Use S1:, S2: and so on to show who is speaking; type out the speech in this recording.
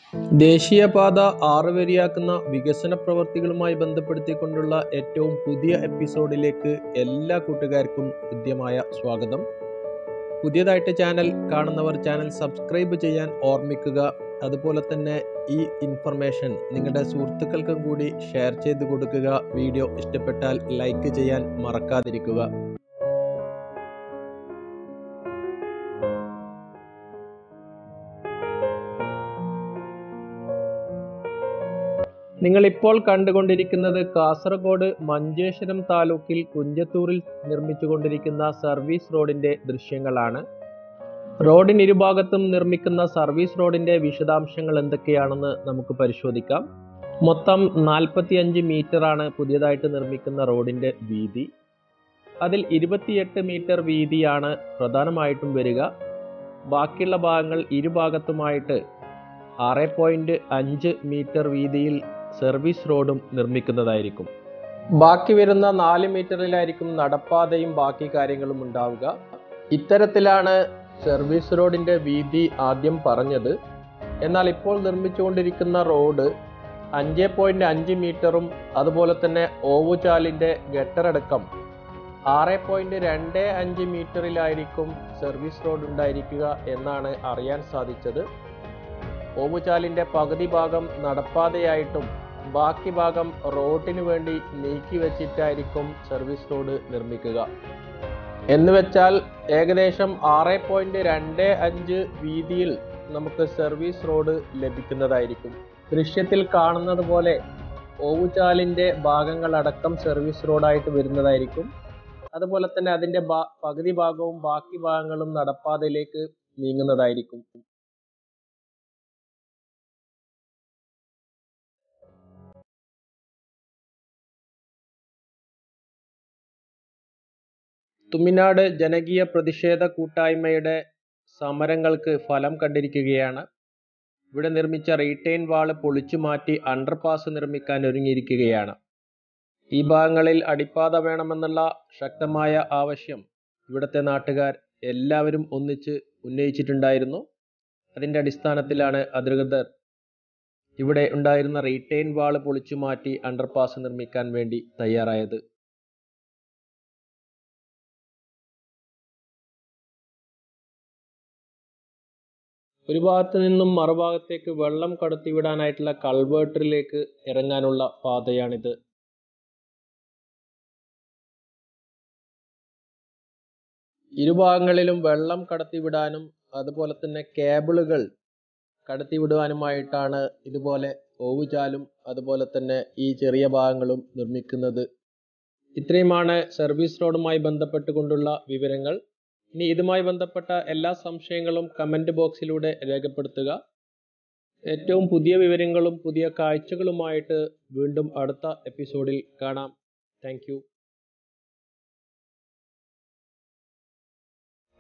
S1: ദേശീയപാത ആറ് വരിയാക്കുന്ന വികസന പ്രവർത്തികളുമായി ബന്ധപ്പെടുത്തിക്കൊണ്ടുള്ള ഏറ്റവും പുതിയ എപ്പിസോഡിലേക്ക് എല്ലാ കൂട്ടുകാർക്കും ഹൃദ്യമായ സ്വാഗതം പുതിയതായിട്ട് ചാനൽ കാണുന്നവർ ചാനൽ സബ്സ്ക്രൈബ് ചെയ്യാൻ ഓർമ്മിക്കുക അതുപോലെ തന്നെ ഈ ഇൻഫർമേഷൻ നിങ്ങളുടെ സുഹൃത്തുക്കൾക്കും കൂടി ഷെയർ ചെയ്ത് കൊടുക്കുക വീഡിയോ ഇഷ്ടപ്പെട്ടാൽ ലൈക്ക് ചെയ്യാൻ മറക്കാതിരിക്കുക നിങ്ങൾ ഇപ്പോൾ കണ്ടുകൊണ്ടിരിക്കുന്നത് കാസർഗോഡ് മഞ്ചേശ്വരം താലൂക്കിൽ കുഞ്ചത്തൂരിൽ നിർമ്മിച്ചുകൊണ്ടിരിക്കുന്ന സർവീസ് റോഡിന്റെ ദൃശ്യങ്ങളാണ് റോഡിന് ഇരുഭാഗത്തും നിർമ്മിക്കുന്ന സർവീസ് റോഡിന്റെ വിശദാംശങ്ങൾ എന്തൊക്കെയാണെന്ന് നമുക്ക് പരിശോധിക്കാം മൊത്തം നാൽപ്പത്തിയഞ്ച് മീറ്ററാണ് പുതിയതായിട്ട് നിർമ്മിക്കുന്ന റോഡിന്റെ വീതി അതിൽ ഇരുപത്തിയെട്ട് മീറ്റർ വീതിയാണ് പ്രധാനമായിട്ടും വരിക ബാക്കിയുള്ള ഭാഗങ്ങൾ ഇരുഭാഗത്തുമായിട്ട് ആറ് പോയിന്റ് അഞ്ച് മീറ്റർ വീതിയിൽ സർവീസ് റോഡും നിർമ്മിക്കുന്നതായിരിക്കും ബാക്കി വരുന്ന നാല് മീറ്ററിലായിരിക്കും നടപ്പാതയും ബാക്കി കാര്യങ്ങളും ഉണ്ടാവുക ഇത്തരത്തിലാണ് സർവീസ് റോഡിന്റെ വീതി ആദ്യം പറഞ്ഞത് എന്നാൽ ഇപ്പോൾ നിർമ്മിച്ചുകൊണ്ടിരിക്കുന്ന റോഡ് അഞ്ച് പോയിന്റ് അഞ്ച് മീറ്ററും അതുപോലെ തന്നെ ഓവുചാലിന്റെ ഗട്ടറടക്കം ആറ് പോയിന്റ് രണ്ട് അഞ്ച് മീറ്ററിലായിരിക്കും സർവീസ് റോഡ് ഉണ്ടായിരിക്കുക എന്നാണ് അറിയാൻ സാധിച്ചത് ഓവുചാലിന്റെ പകുതി ഭാഗം നടപ്പാതയായിട്ടും ബാക്കി ഭാഗം റോഡിന് വേണ്ടി നീക്കി വെച്ചിട്ടായിരിക്കും സർവീസ് റോഡ് നിർമ്മിക്കുക എന്ന് വെച്ചാൽ ഏകദേശം ആറ് പോയിന്റ് രണ്ട് അഞ്ച് വീതിയിൽ നമുക്ക് സർവീസ് റോഡ് ലഭിക്കുന്നതായിരിക്കും ദൃശ്യത്തിൽ കാണുന്നത് പോലെ ഓവുചാലിന്റെ ഭാഗങ്ങളടക്കം സർവീസ് റോഡായിട്ട് വരുന്നതായിരിക്കും അതുപോലെ തന്നെ അതിന്റെ പകുതി ഭാഗവും ബാക്കി ഭാഗങ്ങളും നടപ്പാതയിലേക്ക് നീങ്ങുന്നതായിരിക്കും തുമിനാട് ജനകീയ പ്രതിഷേധ കൂട്ടായ്മയുടെ സമരങ്ങൾക്ക് ഫലം കണ്ടിരിക്കുകയാണ് ഇവിടെ നിർമ്മിച്ച റീറ്റെയിൻ വാള് പൊളിച്ചു മാറ്റി അണ്ടർപാസ് നിർമ്മിക്കാൻ ഒരുങ്ങിയിരിക്കുകയാണ് ഈ ഭാഗങ്ങളിൽ അടിപ്പാത വേണമെന്നുള്ള ശക്തമായ ആവശ്യം ഇവിടുത്തെ നാട്ടുകാർ എല്ലാവരും ഒന്നിച്ച് ഉന്നയിച്ചിട്ടുണ്ടായിരുന്നു അതിൻ്റെ അടിസ്ഥാനത്തിലാണ് അധികൃതർ ഇവിടെ ഉണ്ടായിരുന്ന റീറ്റെയിൻ വാള് പൊളിച്ചു മാറ്റി അണ്ടർപാസ് നിർമ്മിക്കാൻ വേണ്ടി തയ്യാറായത് ഒരു ഭാഗത്ത് നിന്നും മറുഭാഗത്തേക്ക് വെള്ളം കടത്തിവിടാനായിട്ടുള്ള കൾവേർട്ടിലേക്ക് ഇറങ്ങാനുള്ള പാതയാണിത് ഇരുഭാഗങ്ങളിലും വെള്ളം കടത്തിവിടാനും അതുപോലെ തന്നെ കേബിളുകൾ കടത്തിവിടുവാനുമായിട്ടാണ് ഇതുപോലെ ഓവുചാലും അതുപോലെ തന്നെ ഈ ചെറിയ ഭാഗങ്ങളും നിർമ്മിക്കുന്നത് ഇത്രയുമാണ് സർവീസ് റോഡുമായി ബന്ധപ്പെട്ടുകൊണ്ടുള്ള വിവരങ്ങൾ ഇനി ഇതുമായി ബന്ധപ്പെട്ട എല്ലാ സംശയങ്ങളും കമൻറ്റ് ബോക്സിലൂടെ രേഖപ്പെടുത്തുക ഏറ്റവും പുതിയ വിവരങ്ങളും പുതിയ കാഴ്ചകളുമായിട്ട് വീണ്ടും അടുത്ത എപ്പിസോഡിൽ കാണാം താങ്ക്